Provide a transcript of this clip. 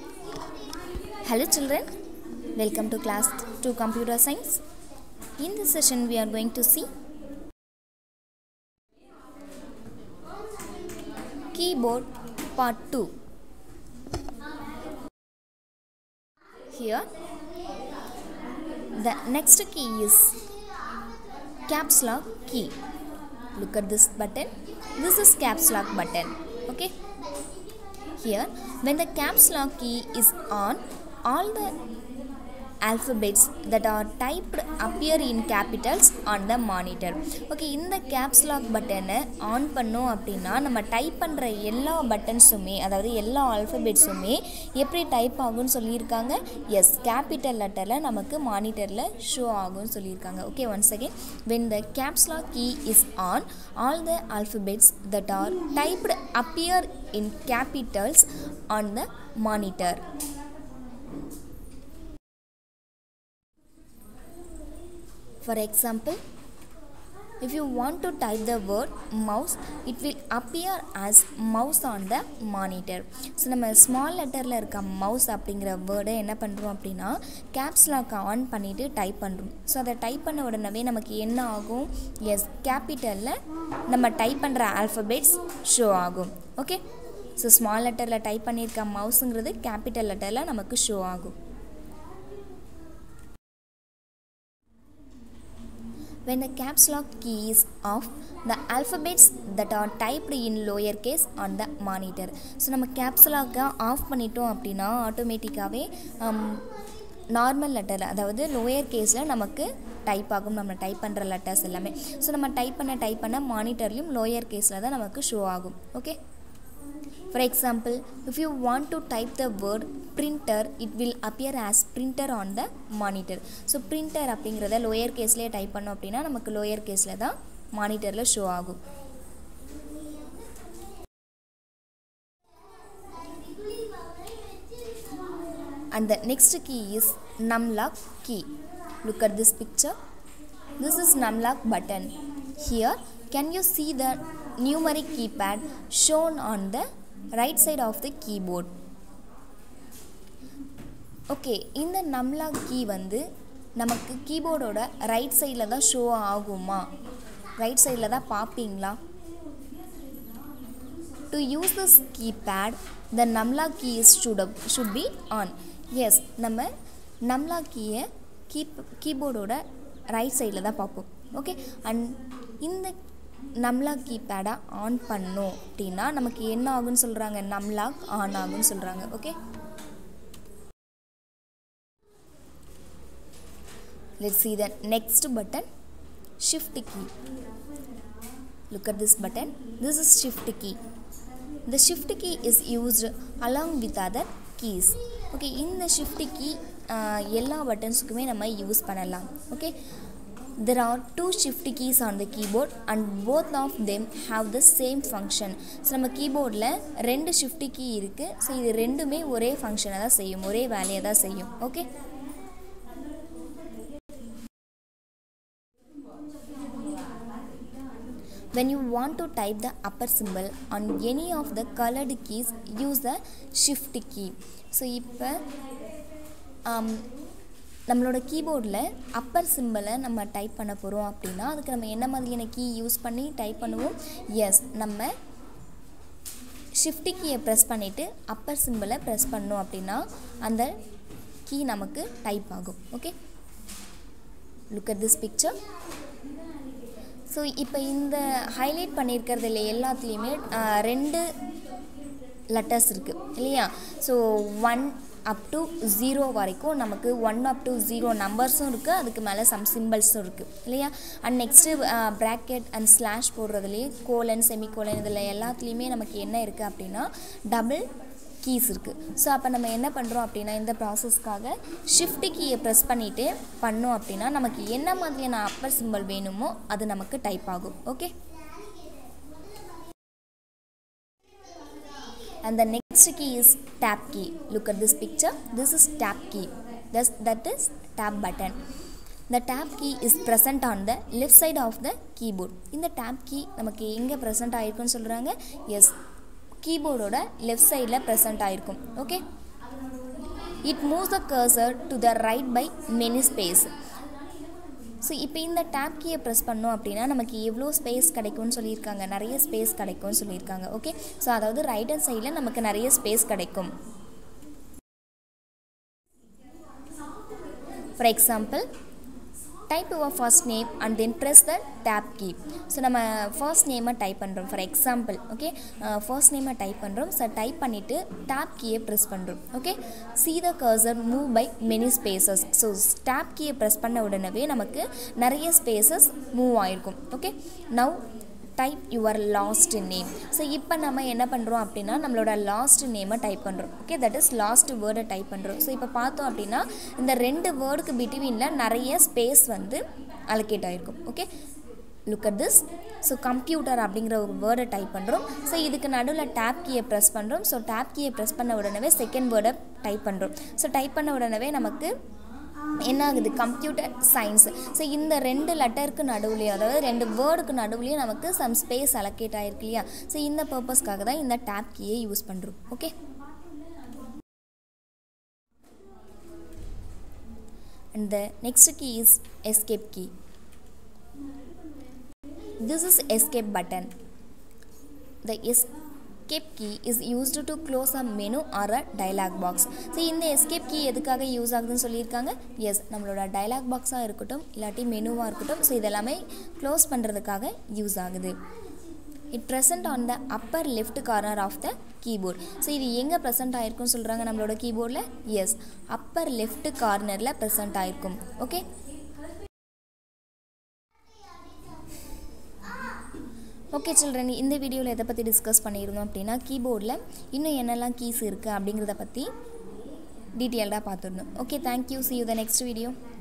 Hello children, welcome to class 2 computer science. In this session we are going to see keyboard part 2. Here the next key is caps lock key. Look at this button. This is caps lock button. Okay. Here, when the caps lock key is on, all the alphabets that are typed appear in capitals on the monitor. Okay இந்த caps lock பட்டனை on பண்ணோம் அப்படின்னா நம்ம type பண்ணுற எல்லா பட்டன்ஸுமே அதாவது எல்லா ஆல்ஃபபெட்ஸுமே எப்படி டைப் ஆகும்னு சொல்லியிருக்காங்க எஸ் கேபிட்டல் லெட்டரில் நமக்கு மானிட்டரில் ஷோ ஆகும்னு சொல்லியிருக்காங்க okay once again when the caps lock key is on all the alphabets that are typed appear in capitals on the monitor. For example, if you want to type the word mouse, it will appear as mouse on the monitor. So நம்ம small லெட்டரில் இருக்க mouse அப்படிங்கிற வேர்டை என்ன பண்ணுறோம் அப்படின்னா caps lock on பண்ணிவிட்டு type பண்ணுறோம் ஸோ அதை டைப் பண்ண உடனே நமக்கு என்ன ஆகும் எஸ் கேபிட்டலில் நம்ம டைப் பண்ணுற ஆல்ஃபபெட்ஸ் ஷோ ஆகும் ஓகே ஸோ ஸ்மால் லெட்டரில் டைப் பண்ணியிருக்க மவுஸுங்கிறது கேபிட்டல் லெட்டரில் நமக்கு ஷோ ஆகும் when the caps lock key is off the alphabets that are typed in lower case on the monitor so நம்ம கேப்ஸ் லாக்கை ஆஃப் பண்ணிட்டோம் அப்படின்னா ஆட்டோமேட்டிக்காகவே நார்மல் லெட்டர் அதாவது லோயர் கேஸில் நமக்கு டைப் ஆகும் நம்ம டைப் பண்ணுற லெட்டர்ஸ் எல்லாமே ஸோ நம்ம டைப் பண்ண டைப் பண்ண மானிட்டர்லேயும் லோயர் கேஸில் தான் நமக்கு ஷோ ஆகும் okay For example, if you want to type the word printer, it will appear as printer on the monitor. So printer அப்படிங்கிறத லோயர் கேஸ்லேயே டைப் பண்ணோம் அப்படின்னா நமக்கு லோயர் கேஸில் தான் மானிட்டரில் ஷோ ஆகும் and the next key is numlock key look at this picture this is numlock button here can you see the numeric keypad shown on the right side of the keyboard okay இந்த num lock key வந்து நமக்கு கீபோர்டோட right சைடில் தான் show ஆகுமா right சைடில் தான் பார்ப்பீங்களா to use this keypad the num lock key is should should be on yes நம்ம நம்லா கீயை கீப் கீபோர்டோட ரைட் சைடில் தான் பார்ப்போம் ஓகே அண்ட் இந்த நம்லாக் கீபேடை ஆன் பண்ணோம் அப்படின்னா நமக்கு என்ன ஆகுன்னு சொல்கிறாங்க நம்லாக் ஆன் ஆகுன்னு சொல்கிறாங்க okay let's see the next button shift key look at this button this is shift key the shift key is used along with other keys okay இந்த shift key எல்லா பட்டன்ஸுக்குமே நம்ம யூஸ் பண்ணலாம் okay there are two shift keys on the keyboard and both of them have the same function so நம்ம கீபோர்டில் ரெண்டு shift key இருக்குது so இது ரெண்டுமே ஒரே ஃபங்க்ஷனை தான் செய்யும் ஒரே வேலையை தான் செய்யும் okay when you want to type the upper symbol on any of the colored keys use the shift key so இப்போ நம்மளோட கீபோர்டில் அப்பர் சிம்பிளை நம்ம டைப் பண்ண போகிறோம் அப்படின்னா அதுக்கு நம்ம என்ன மாதிரியான கீ யூஸ் பண்ணி டைப் பண்ணுவோம் எஸ் நம்ம ஷிஃப்ட் கீயை ப்ரெஸ் பண்ணிவிட்டு அப்பர் சிம்பிளை ப்ரெஸ் பண்ணோம் அப்படின்னா அந்த கீ நமக்கு டைப் ஆகும் okay look at this picture so இப்போ இந்த ஹைலைட் பண்ணியிருக்கிறதுல எல்லாத்துலேயுமே ரெண்டு லெட்டர்ஸ் இருக்குது இல்லையா so one up to zero வரைக்கும் நமக்கு ஒன் அப் டு ஜீரோ நம்பர்ஸும் இருக்குது அதுக்கு மேலே சம் சிம்பிள்ஸும் இருக்குது இல்லையா and next bracket and slash போடுறதுலேயே கோலன் செமிகோலன் இதில் எல்லாத்துலேயுமே நமக்கு என்ன இருக்குது அப்படின்னா டபுள் கீஸ் இருக்குது ஸோ அப்போ நம்ம என்ன பண்ணுறோம் அப்படின்னா இந்த ப்ராசஸ்க்காக ஷிஃப்ட் கீயை ப்ரெஸ் பண்ணிவிட்டு பண்ணோம் அப்படின்னா நமக்கு என்ன மாதிரியான அப்பர் சிம்பிள் வேணுமோ அது நமக்கு டைப் ஆகும் okay and the next key is tab key look at this picture this is tab key Thus, that is tab button the tab key is present on the left side of the keyboard இந்த tab key நமக்கு எங்கே present ஆயிருக்குன்னு சொல்கிறாங்க yes கீபோர்டோட left சைடில் present ஆகிருக்கும் okay it moves the cursor to the right by many space so இப்போ இந்த டேப் கீயை ப்ரெஸ் பண்ணோம் அப்படின்னா நமக்கு எவ்வளோ ஸ்பேஸ் கிடைக்கும்னு சொல்லியிருக்காங்க நிறைய ஸ்பேஸ் கிடைக்கும்னு சொல்லியிருக்காங்க ஓகே ஸோ அதாவது ரைட் ஹேண்ட் சைடில் நமக்கு நிறைய ஸ்பேஸ் கிடைக்கும் for example type your first name and then press the tab key so நம்ம ஃபர்ஸ்ட் நேமை டைப் பண்ணுறோம் ஃபார் எக்ஸாம்பிள் ஓகே ஃபர்ஸ்ட் நேமை டைப் பண்ணுறோம் ஸோ டைப் பண்ணிவிட்டு டேப் கீயை ப்ரெஸ் பண்ணுறோம் okay see the cursor move by many spaces so tab கீயை press பண்ண உடனே நமக்கு நிறைய ஸ்பேசஸ் மூவ் ஆகிருக்கும் okay now type your last name so இப்போ நம்ம என்ன பண்ணுறோம் அப்படின்னா நம்மளோட லாஸ்ட் நேமை டைப் பண்ணுறோம் ஓகே தட் இஸ் லாஸ்ட் வேர்டை டைப் பண்ணுறோம் ஸோ இப்போ பார்த்தோம் அப்படின்னா இந்த ரெண்டு வேர்டுக்கு பிட்வீனில் நிறைய ஸ்பேஸ் வந்து அலோகேட் ஆகிருக்கும் okay look at this so computer அப்படிங்கிற ஒரு வேர்டை டைப் பண்ணுறோம் ஸோ இதுக்கு நடுவில் டேப் கீயை ப்ரெஸ் பண்ணுறோம் ஸோ டேப் கீயை ப்ரெஸ் பண்ண உடனே செகண்ட் வேர்டை டைப் பண்ணுறோம் ஸோ டைப் பண்ண உடனே நமக்கு என்ன ஆகுது கம்ப்யூட்டர் சயின்ஸ் ஸோ இந்த ரெண்டு லெட்டருக்கு நடுவுலையும் அதாவது ரெண்டு வேர்டுக்கு நடுவுலையும் நமக்கு சம் ஸ்பேஸ் அலோகேட் ஆகிருக்கு இல்லையா ஸோ இந்த பர்பஸ்க்காக தான் இந்த டேப் கீயை யூஸ் பண்ணுறோம் okay and the next key is escape key this is escape button the escape key is used to close a menu or a dialog box so இந்த escape key எதுக்காக use ஆகுதுன்னு சொல்லியிருக்காங்க S நம்மளோட dialogue பாக்ஸாக இருக்கட்டும் இல்லாட்டி மெனுவாக இருக்கட்டும் so இதெல்லாமே க்ளோஸ் பண்ணுறதுக்காக யூஸ் ஆகுது it present on the upper left corner of the keyboard so இது எங்கே ப்ரெசென்ட் ஆயிருக்கும்னு சொல்கிறாங்க நம்மளோட கீபோர்டில் எஸ் அப்பர் லெஃப்ட் கார்னரில் ப்ரெசென்ட் ஆயிருக்கும் ஓகே ஓகே சில்ட்ரன் இந்த வீடியோவில் எதை பற்றி டிஸ்கஸ் பண்ணியிருந்தோம் அப்படின்னா கீபோர்டில் இன்னும் என்னெல்லாம் கீஸ் இருக்குது அப்படிங்கிறத பற்றி டீட்டெயில்டாக பார்த்துருந்தோம் okay thank you see you the next video